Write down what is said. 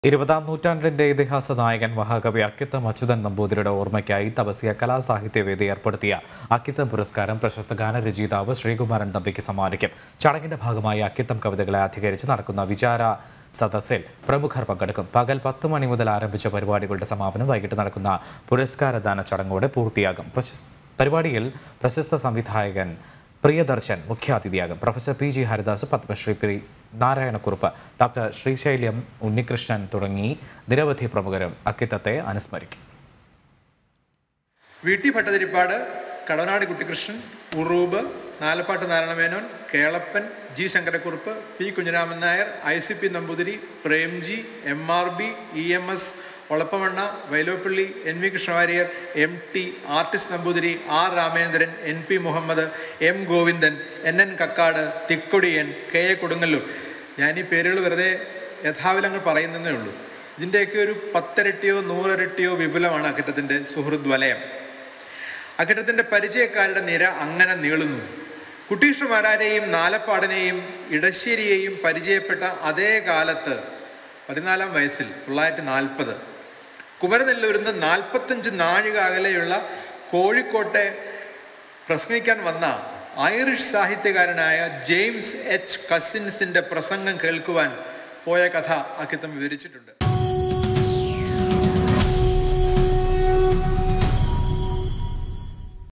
ഇരുപതാം നൂറ്റാണ്ടിന്റെ ഇതിഹാസ നായകൻ മഹാകവി അക്കിത്തം അച്യുതൻ നമ്പൂതിരിയുടെ ഓർമ്മയ്ക്കായി തപസ്യ കലാസാഹിത്യവേദി ഏർപ്പെടുത്തിയ അക്കിത്തം പുരസ്കാരം പ്രശസ്ത ഗാനരചയിതാവ് ശ്രീകുമാരൻ തമ്പിക്ക് സമ്മാനിക്കും ചടങ്ങിന്റെ ഭാഗമായി അക്കിത്തം കവിതകളെ അധികരിച്ച് നടക്കുന്ന വിചാര സദസ്സിൽ പ്രമുഖർ പങ്കെടുക്കും പകൽ പത്ത് മണി മുതൽ ആരംഭിച്ച പരിപാടികളുടെ സമാപനം വൈകിട്ട് നടക്കുന്ന പുരസ്കാരദാന ചടങ്ങോടെ പൂർത്തിയാകും പ്രശസ് പരിപാടിയിൽ പ്രശസ്ത സംവിധായകൻ പ്രിയദർശൻ മുഖ്യാതിഥിയാകും professor P G Haridas Padmashri P Narayanakurup doctor Sreeshailyam Unnikrishnan തുടങ്ങി നിരവധി പ്രമുഖരും അക്കിത്തത്തെ അനുസ്മരിക്കും V T Bhattathiripad Kadavanad Kuttikrishnan Uroob Nalappatt Narayana Menon Kelappan G Sankarakurup P Kunhiraman Nair I C P Namboothiri Premji M R B E M S Olappamanna Vyloppilly N V Krishnavarier M T artist Namboothiri R Ramendran N P Muhammad M Govindan N N Kakkad Thikkodiyan K A Kodungallur ഞാൻ ഈ പേരുകൾ വെറുതെ യഥാവിലങ്ങൾ പറയുന്നതേ ഉള്ളൂ ഇതിൻ്റെയൊക്കെ ഒരു പത്തിരട്ടിയോ നൂറിരട്ടിയോ വിപുലമാണ് അക്കറ്റത്തിൻ്റെ സുഹൃത് വലയം അക്കറ്റത്തിൻ്റെ പരിചയക്കാരുടെ നിര അങ്ങനെ നീളുന്നു കുട്ടീഷുമാരാരെയും നാലപ്പാടിനെയും ഇടശ്ശേരിയെയും പരിചയപ്പെട്ട അതേ കാലത്ത് പതിനാലാം വയസ്സിൽ തൊള്ളായിരത്തി നാൽപ്പത് കുമരനെല്ലൂരിൽ നിന്ന് നാൽപ്പത്തഞ്ച് നാഴിക അകലെയുള്ള കോഴിക്കോട്ടെ പ്രസംഗിക്കാൻ വന്ന ഐറിഷ് സാഹിത്യകാരനായ ജെയിംസ് എച്ച് കസിൻസിന്റെ പ്രസംഗം കേൾക്കുവാൻ പോയ കഥ അക്കിത്തം വിവരിച്ചിട്ടുണ്ട്